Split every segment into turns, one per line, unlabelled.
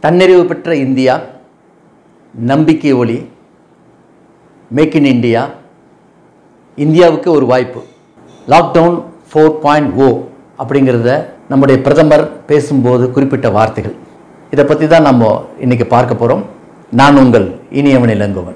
தன்னிறைவு பெற்ற இந்தியா நம்பிக்கை ஒளி மேக் இன் இந்தியா இந்தியாவுக்கு ஒரு வாய்ப்பு லாக்டவுன் ஃபோர் பாயிண்ட் ஓ அப்படிங்கிறத நம்முடைய பிரதமர் பேசும்போது குறிப்பிட்ட வார்த்தைகள் இதை பற்றி தான் நம்ம இன்னைக்கு பார்க்க போகிறோம் நான் உங்கள் Iniyavan Ilanguvan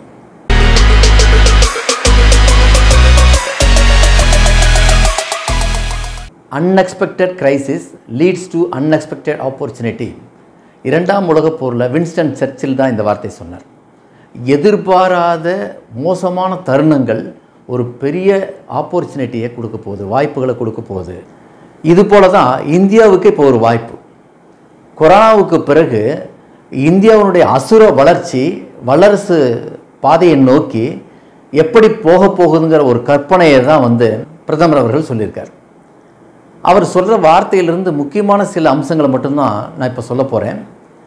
unexpected crisis leads to unexpected opportunity இரண்டாம் உலகப் போரில் வின்ஸ்டன் சர்ச்சில் தான் இந்த வார்த்தை சொன்னார் எதிர்பாராத மோசமான தருணங்கள் ஒரு பெரிய ஆப்பர்ச்சுனிட்டியை கொடுக்க போகுது வாய்ப்புகளை கொடுக்க போகுது இது போல தான் இந்தியாவுக்கு இப்போ ஒரு வாய்ப்பு கொரோனாவுக்கு பிறகு இந்தியாவினுடைய அசுர வளர்ச்சி வல்லரசு பாதையை நோக்கி எப்படி போக போகுதுங்கிற ஒரு கற்பனையை தான் வந்து பிரதமர் அவர்கள் சொல்லியிருக்கார் அவர் சொல்கிற வார்த்தையிலிருந்து முக்கியமான சில அம்சங்களை மட்டும்தான் நான் இப்போ சொல்ல போகிறேன்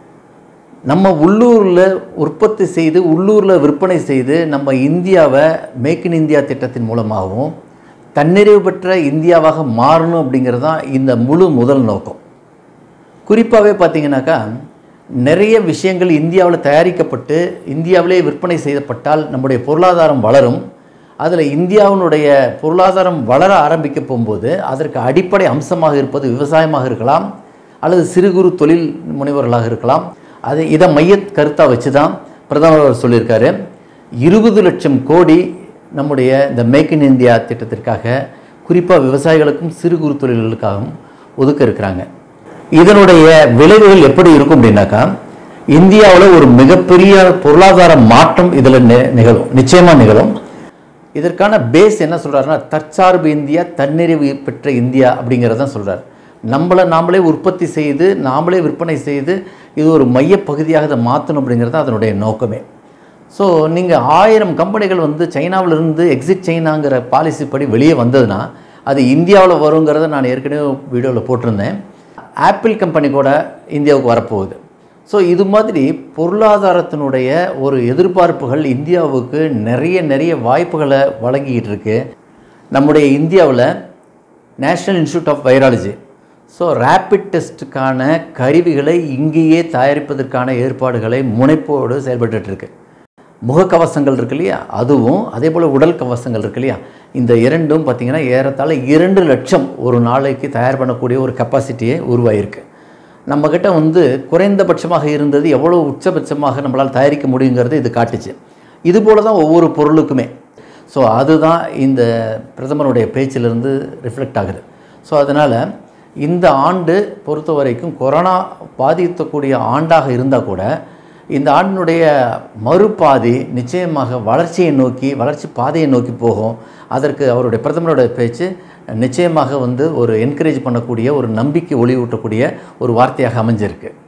நம்ம உள்ளூரில் உற்பத்தி செய்து உள்ளூரில் விற்பனை செய்து நம்ம இந்தியாவை மேக் இன் இந்தியா திட்டத்தின் மூலமாகவும் தன்னிறைவு பெற்ற இந்தியாவாக மாறணும் அப்படிங்கிறது தான் இந்த முழு முதல் நோக்கம் குறிப்பாகவே பார்த்தீங்கன்னாக்கா நிறைய விஷயங்கள் இந்தியாவில் தயாரிக்கப்பட்டு இந்தியாவிலே விற்பனை செய்யப்பட்டால் நம்முடைய பொருளாதாரம் வளரும் அதில் இந்தியாவினுடைய பொருளாதாரம் வளர ஆரம்பிக்க போகும்போது அதற்கு அடிப்படை அம்சமாக இருப்பது விவசாயமாக இருக்கலாம் அல்லது சிறு குறு தொழில் முனைவர்களாக இருக்கலாம் அது இதை மைய கருத்தாக வச்சு தான் பிரதமர் அவர் சொல்லியிருக்காரு இருபது லட்சம் கோடி நம்முடைய இந்த மேக் இன் இந்தியா திட்டத்திற்காக குறிப்பாக விவசாயிகளுக்கும் சிறு குறு தொழில்களுக்காகவும் ஒதுக்க இருக்கிறாங்க இதனுடைய விளைவுகள் எப்படி இருக்கும் அப்படின்னாக்கா இந்தியாவில் ஒரு மிகப்பெரிய பொருளாதார மாற்றம் இதில் நிகழும் நிச்சயமாக நிகழும் இதற்கான பேஸ் என்ன சொல்கிறாருன்னா தற்சார்பு இந்தியா தன்னிறைவு பெற்ற இந்தியா அப்படிங்கிறத சொல்கிறார் நம்மளை நாமளே உற்பத்தி செய்து நாமளே விற்பனை செய்து இது ஒரு மையப்பகுதியாக இதை மாற்றணும் அப்படிங்கிறது அதனுடைய நோக்கமே ஸோ நீங்கள் ஆயிரம் கம்பெனிகள் வந்து சைனாவிலிருந்து எக்ஸிட் சைனாங்கிற பாலிசி படி வெளியே வந்ததுன்னா அது இந்தியாவில் வருங்கிறத நான் ஏற்கனவே வீடியோவில் போட்டிருந்தேன் ஆப்பிள் கம்பெனி கூட இந்தியாவுக்கு வரப்போகுது ஸோ இது மாதிரி பொருளாதாரத்தினுடைய ஒரு எதிர்பார்ப்புகள் இந்தியாவுக்கு நிறைய நிறைய வாய்ப்புகளை வழங்கிக்கிட்டு இருக்கு நம்முடைய இந்தியாவில் national institute of virology so rapid டெஸ்ட்டுக்கான கருவிகளை இங்கேயே தயாரிப்பதற்கான ஏற்பாடுகளை முனைப்போடு செயல்பட்டு இருக்கு முகக்கவசங்கள் இருக்கு இல்லையா அதுவும் அதே போல் உடல் கவசங்கள் இருக்கு இல்லையா இந்த இரண்டும் பார்த்திங்கன்னா ஏறத்தாழ இரண்டு லட்சம் ஒரு நாளைக்கு தயார் பண்ணக்கூடிய ஒரு கெப்பாசிட்டியே உருவாயிருக்கு நம்மக்கிட்ட வந்து குறைந்தபட்சமாக இருந்தது எவ்வளோ உச்சபட்சமாக நம்மளால் தயாரிக்க முடியுங்கிறது இது காட்டுச்சு இது போல தான் ஒவ்வொரு பொருளுக்குமே ஸோ அதுதான் இந்த பிரதமருடைய பேச்சிலிருந்து ரிஃப்ளெக்ட் ஆகுது ஸோ அதனால் இந்த ஆண்டு பொறுத்த வரைக்கும் கொரோனா பாதிக்கக்கூடிய ஆண்டாக இருந்தால் கூட இந்த ஆண்டினுடைய மறுபாதி நிச்சயமாக வளர்ச்சியை நோக்கி வளர்ச்சி பாதையை நோக்கி போகும் அதற்கு அவருடைய பிரதமருடைய பேச்சு நிச்சயமாக வந்து ஒரு என்கரேஜ் பண்ணக்கூடிய ஒரு நம்பிக்கை ஒளிவூட்டக்கூடிய ஒரு வார்த்தையாக அமைஞ்சிருக்கு